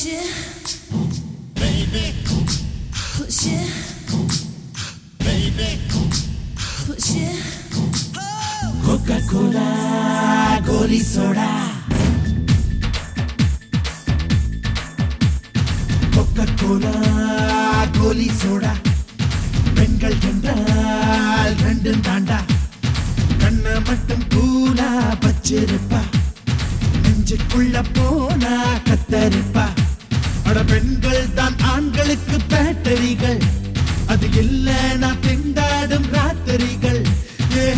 it, baby. Push it, baby. Push it. Coca Cola goli soda Coca Cola goli soda பெண்கள் என்றால் ரெண்டும் தாண்டா கண்ணை மட்டும் கூலா வச்சிருப்பா நெஞ்சுக்குள்ள போனா கத்தரிப்பா அட பெண்கள் தான் ஆண்களுக்கு பேட்டரிகள் அது இல்லைனா திண்டாடும் ராத்திரிகள் ஏ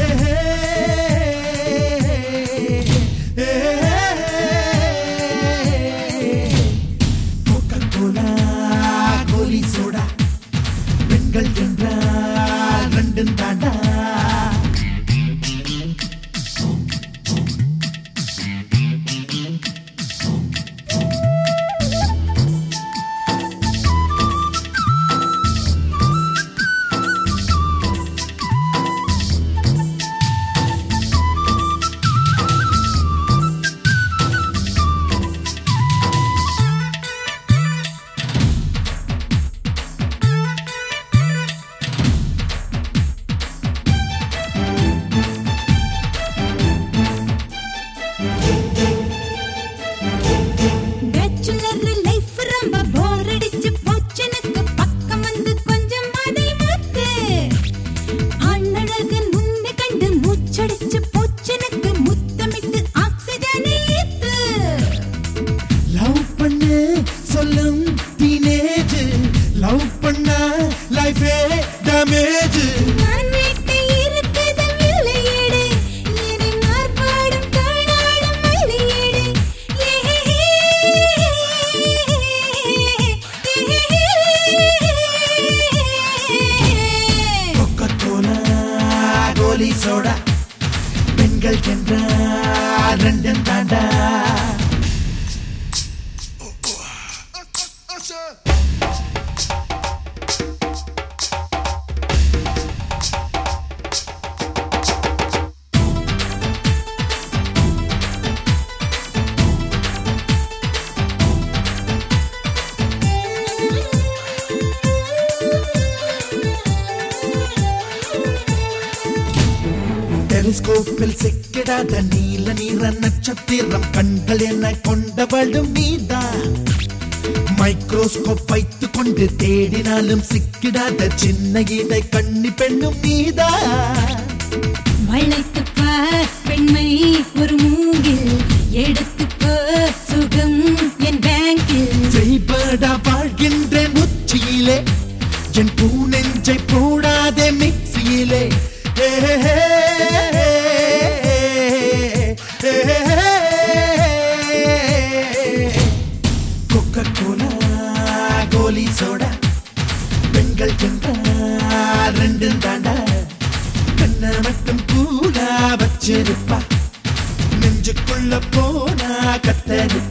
கோலா கோலி சோடா பெண்கள் என்றால் ரெண்டும் தாண்டா பேச்சுலர் லைஃப் ரொம்ப போர் அடிச்சு போச்சு எனக்கு பக்கம் வந்து கொஞ்சம் அதை மாத்து அண்ணழகன் முன்னை கண்டு மூச்சடிச்சு போச்சு எனக்கு முத்தமிட்டு ஆக்சிஜனை ஏத்து லவ் பண்ணு சொல்லும் டீனேஜ் லவ் பண்ணா லைஃபே டேமேஜ் நான் வீட்டை இருக்குது வெள்ளையீடு இனி மார்பாடும் தாளாடும் மல்லியீடு கொக்கோ கோலா கோலி சோடா பெண்கள் என்றால் ரெண்டும் தாண்டா டெலிஸ்கோப்பில் சிக்கிடாத நீல நீர நட்சத்திரம் கண்கள் என கொண்டவளும் நீதான் மைக்ரோஸ்கோப் வைத்துக் கொண்டு தேடினாலும் சிக்கிடாத சின்ன இடை கண்ணி பெண்ணும் நீதான் வளைத்துப் பார் பெண்மை ஒரு மூங்கில் எடுத்துக்கோ சுகம் என் பேங்கில் செய்படா வாழ்கின்றேன் உச்சியிலே என் பூ நெஞ்சை போடாதே மிக்சியிலே ஏ, ஏ, ஏ, கொக்கோ கோலா கோலி சோடா பெண்கள் என்றால் ரெண்டும் தாண்டா கண்ணை மட்டும் கூலா வச்சிருப்பா நெஞ்சுக்குள்ள போனா கத்தரிப்பா